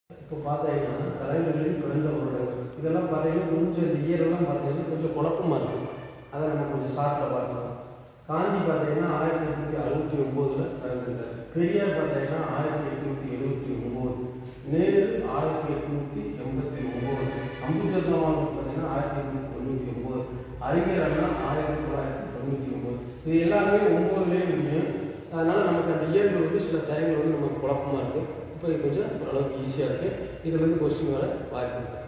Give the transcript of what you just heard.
இப்போ பார்த்தீங்கன்னா தலைவர்களின் பிறந்த வருடங்கள் இதெல்லாம் பார்த்தீங்கன்னா கொஞ்சம் இந்த இயரெல்லாம் பார்த்தீங்கன்னா கொஞ்சம் குழப்பமாக இருக்கும் அதை நம்ம கொஞ்சம் ஷார்ட்டில் பார்க்கலாம் காந்தி பார்த்தீங்கன்னா ஆயிரத்தி எட்நூற்றி அறுபத்தி ஒம்போதில் பிறந்திருக்காரு பெரியார் பார்த்தீங்கன்னா ஆயிரத்தி எட்நூற்றி எழுபத்தி ஒம்பது நேரு ஆயிரத்தி எட்நூற்றி எண்பத்தி ஒம்பது அம்புஜர் ஜவான் பார்த்தீங்கன்னா ஆயிரத்தி எட்நூற்றி தொண்ணூற்றி ஒம்பது அறிஞர் அண்ணா ஆயிரத்தி தொள்ளாயிரத்தி தொண்ணூற்றி ஒம்பது இது எல்லாமே ஒம்போதுலேயே முடியும் அதனால் நமக்கு அந்த இயர்கள் வந்து சில டைமில் வந்து நமக்கு குழப்பமாக இருக்குது இப்போ இது கொஞ்சம் ஓரளவுக்கு ஈஸியாக இருக்குது இதுலேருந்து கொஸ்டின் வர வாய்ப்பு இருக்குது